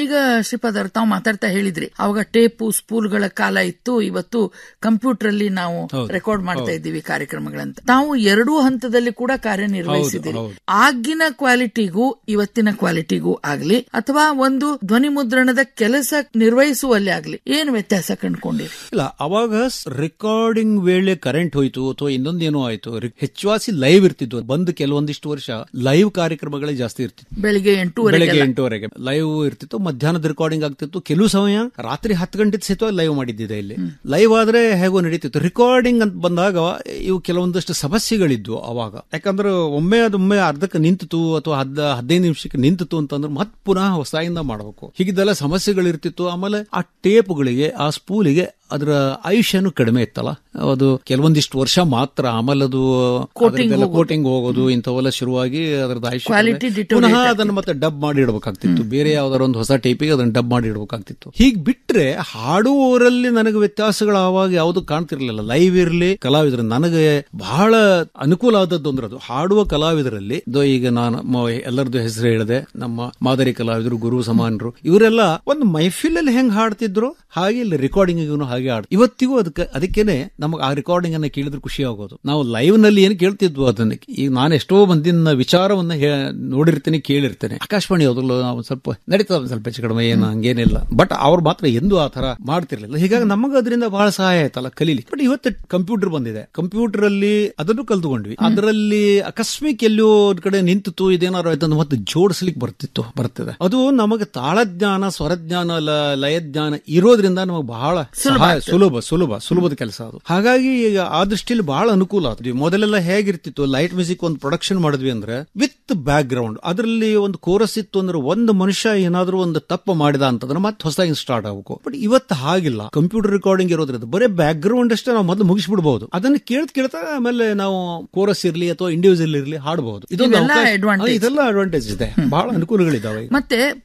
ಈಗ ಶ್ರೀಪಾದರ್ ತಾವು ಮಾತಾಡ್ತಾ ಹೇಳಿದ್ರಿ ಅವಾಗ ಟೇಪು ಸ್ಪೂಲ್ಗಳ ಕಾಲ ಇತ್ತು ಇವತ್ತು ಕಂಪ್ಯೂಟರ್ ಅಲ್ಲಿ ನಾವು ಹೌದು, ರೆಕಾರ್ಡ್ ಮಾಡ್ತಾ ಹೌದು. ಇದ್ದೀವಿ ಕಾರ್ಯಕ್ರಮಗಳಂತ ತಾವು ಎರಡೂ ಹಂತದಲ್ಲಿ ಕೂಡ ಕಾರ್ಯನಿರ್ವಹಿಸಿದ್ದೀರಿ ಹೌದು, ಹೌದು. ಆಗಿನ ಕ್ವಾಲಿಟಿಗೂ ಇವತ್ತಿನ ಕ್ವಾಲಿಟಿಗೂ ಆಗ್ಲಿ ಅಥವಾ ಒಂದು ಧ್ವನಿ ಮುದ್ರಣದ ಕೆಲಸ ನಿರ್ವಹಿಸುವಲ್ಲಿ ಆಗ್ಲಿ ಏನ್ ವ್ಯತ್ಯಾಸ ಕಂಡುಕೊಂಡಿರಿ ಇಲ್ಲ ಅವಾಗ ರೆಕಾರ್ಡಿಂಗ್ ವೇಳೆ ಕರೆಂಟ್ ಹೋಯ್ತು ಅಥವಾ ಇನ್ನೊಂದೇನೋ ಆಯ್ತು ರಿ- ಹೆಚ್ಚುವಾಸಿ ಲೈವ್ ಇರ್ತಿದ್ವು ಬಂದು ಕೆಲವೊಂದಿಷ್ಟು ವರ್ಷ ಲೈವ್ ಕಾರ್ಯಕ್ರಮಗಳೇ ಜಾಸ್ತಿ ಇರ್ತಿತ್ತು ಬೆಳಿಗ್ಗೆ ಎಂಟೂವರೆಗೆ ಬೆಳಗ್ಗೆ ಎಂಟುವರೆಗೆ ಲೈವ್ ಇರ್ತಿತ್ತು ಮಧ್ಯಾಹ್ನದ ರೆಕಾರ್ಡಿಂಗ್ ಆಗ್ತಿತ್ತು ಕೆಲವು ಸಮಯ ರಾತ್ರಿ ಹತ್ತು ಗಂಟೆ ಸಹಿತ ಲೈವ್ ಮಾಡಿದ್ದಿದೆ ಇಲ್ಲಿ ಲೈವ್ ಆದ್ರೆ ಹೇಗೋ ನಡೀತಿತ್ತು ರೆಕಾರ್ಡಿಂಗ್ ಅಂತ ಬಂದಾಗ ಇವು ಕೆಲವೊಂದಷ್ಟು ಸಮಸ್ಯೆಗಳಿದ್ವು ಅವಾಗ ಯಾಕಂದ್ರೆ ಒಮ್ಮೆ ಅದೊಮ್ಮೆ ಅರ್ಧಕ್ಕೆ ನಿಂತಿತು ಅಥವಾ ಹದ್ ಹದಿನೈದು ನಿಮಿಷಕ್ಕೆ ನಿಂತಿತು ಅಂತಂದ್ರೆ ಮತ್ ಪುನಃ ಹೊಸದಾಗಿಂದ ಮಾಡಬೇಕು ಹೀಗಿದ್ದೆಲ್ಲ ಸಮಸ್ಯೆಗಳಿರ್ತಿತ್ತು ಆಮೇಲೆ ಆ ಟೇಪ್ಗಳಿಗೆ ಆ ಸ್ಪೂಲಿಗೆ ಅದರ ಆಯುಷ್ಯನೂ ಕಡಿಮೆ ಇತ್ತಲ್ಲ ಅದು ಕೆಲವೊಂದಿಷ್ಟು ವರ್ಷ ಮಾತ್ರ ಆಮೇಲೆ ಅದು Coating ಹೋಗೋದು. ಕೋಟಿಂಗ್ ಹೋಗೋದು ಇಂಥವೆಲ್ಲ ಶುರುವಾಗಿ ಅದರದ್ದು ಆಯುಷ್ಯ Quality ಕಡಿಮೆ. deteriorate ಪುನಃ ಅದನ್ನ ಮತ್ತೆ ಡಬ್ ಮಾಡಿ ಇಡಬೇಕಾಗ್ತಿತ್ತು ಬೇರೆ ಯಾವ್ದಾರ ಒಂದು ಹೊಸ ಟೈಪಿಗೆ ಅದನ್ನ ಡಬ್ ಮಾಡಿ ಇಡಬೇಕಾಗ್ತಿತ್ತು ಹೀಗ್ ಬಿಟ್ರೆ ಹಾಡುವವರಲ್ಲಿ ನನಗೆ ವ್ಯತ್ಯಾಸಗಳು ಆವಾಗ ಯಾವುದು ಕಾಣ್ತಿರ್ಲಿಲ್ಲ ಲೈವ್ ಇರಲಿ ಕಲಾವಿದರು ನನಗೆ ಬಹಳ ಅನುಕೂಲ ಆದದ್ದು ಅಂದ್ರೆ ಅದು ಹಾಡುವ ಕಲಾವಿದರಲ್ಲಿ ಇದು ಈಗ ನಾನು ಮ- ಎಲ್ಲರದ್ದು ಹೆಸರು ಹೇಳಿದೆ ನಮ್ಮ ಮಾದರಿ ಕಲಾವಿದರು ಗುರು ಸಮಾನರು ಇವರೆಲ್ಲ ಒಂದು ಮೈಫಿಲಲ್ಲಿ ಹೆಂಗ್ ಹಾಡ್ತಿದ್ರು ಹಾಗೆ ಇಲ್ಲಿ ರೆಕಾರ್ಡಿಂಗ್ ಹಾಗೆ ಹಾಡ್ ಇವತ್ತಿಗೂ ಅದಕ್ಕೆ ಅದಕ್ಕೇನೆ ನಮಗೆ ಆ ರೆಕಾರ್ಡಿಂಗ್ ಅನ್ನ ಕೇಳಿದ್ರೆ ಖುಷಿ ಆಗೋದು ನಾವು ಲೈವ್ ನಲ್ಲಿ ಏನು ಕೇಳ್ತಿದ್ವು ಅದನ್ನ ಈಗ ನಾನು ಎಷ್ಟೋ ಮಂದಿನ ವಿಚಾರವನ್ನ ಹೇ- ನೋಡಿರ್ತೇನೆ ಕೇಳಿರ್ತೇನೆ ಆಕಾಶವಾಣಿ ಯಾವ್ದಲ್ಲ ನಾವು ಸ್ವಲ್ಪ ನಡೀತದ ಒಂದ್ ಸ್ವಲ್ಪ ಹೆಚ್ಚು ಕಡಿಮೆ ಏನು ಹಂಗೇನಿಲ್ಲ ಬಟ್ ಅವ್ರು ಮಾತ್ರ ಎಂದೂ ಆ ತರ ಮಾಡ್ತಿರ್ಲಿಲ್ಲ ಹೀಗಾಗಿ ನಮಗೆ ಅದರಿಂದ ಬಹಳ ಸಹಾಯ ಆಯ್ತಲ್ಲ ಕಲೀಲಿ ಬಟ್ ಇವತ್ತು ಕಂಪ್ಯೂಟರ್ ಬಂದಿದೆ ಕಂಪ್ಯೂಟರ್ ಅಲ್ಲಿ ಅದನ್ನು ಕಲ್ತ್ಕೊಂಡ್ವಿ ಅದರಲ್ಲಿ ಅಕಸ್ಮಿಕ್ ಎಲ್ಲೋ ಒಂದ್ ಕಡೆ ನಿಂತಿತ್ತು ಇದೇನಾರು ಆಯ್ತು ಅಂದ್ರೆ ಮತ್ತೆ ಜೋಡಿಸ್ಲಿಕ್ಕೆ ಬರ್ತಿತ್ತು ಬರ್ತದೆ ಅದು ನಮಗೆ ತಾಳಜ್ಞಾನ ಸ್ವರಜ್ಞಾನ ಲ- ಲಯಜ್ಞಾನ ಇರೋದ್ರಿಂದ ನಮಗೆ ಬಹಳ ಸಹಾಯ ಸುಲಭ ಸುಲಭ ಸುಲಭದ ಕೆಲಸ ಅದು ಹಾಗಾಗಿ ಈಗ ಆ ದೃಷ್ಟಿಯಲ್ಲಿ ಬಹಳ ಅನುಕೂಲ ಆದ್ವಿ ಮೊದಲೆಲ್ಲ ಹೇಗಿರ್ತಿತ್ತು ಲೈಟ್ ಮ್ಯೂಸಿಕ್ ಒಂದು ಪ್ರೊಡಕ್ಷನ್ ಮಾಡಿದ್ವಿ ಅಂದ್ರೆ ವಿತ್ ಬ್ಯಾಕ್ ಗ್ರೌಂಡ್ ಅದರಲ್ಲಿ ಒಂದು ಕೋರಸ್ ಇತ್ತು ಅಂದ್ರೆ ಒಂದು ಮನುಷ್ಯ ಏನಾದ್ರೂ ಒಂದು ತಪ್ಪು ಮಾಡಿದ ಅಂತಂದ್ರೆ ಮತ್ತೆ ಹೊಸದಾಗಿ ಸ್ಟಾರ್ಟ್ ಆಗಬೇಕು ಬಟ್ ಇವತ್ತು ಹಾಗಿಲ್ಲ ಕಂಪ್ಯೂಟರ್ ರೆಕಾರ್ಡಿಂಗ್ ಇರೋದ್ರಿಂದ ಬರೀ ಬ್ಯಾಕ್ ಗ್ರೌಂಡ್ ಅಷ್ಟೇ ನಾವು ಮೊದಲು ಮುಗಿಸ್ಬಿಡ್ಬಹುದು ಅದನ್ನ ಕೇಳ್ತ ಕೇಳ್ತಾ ಆಮೇಲೆ ನಾವು ಕೋರಸ್ ಇರ್ಲಿ ಅಥವಾ ಇಂಡಿವಿಜುವಲ್ ಇರ್ಲಿ ಹಾಡಬಹುದು ಇದೊಂದು ಇವೆಲ್ಲ ಅವಕಾಶ- advantage. ಹಾ, ಇದೆಲ್ಲ ಅಡ್ವಾಂಟೇಜ್ ಇದೆ ಬಹಳ ಅನುಕೂಲಗಳಿದಾವೆ ಈಗ. ಮತ್ತೆ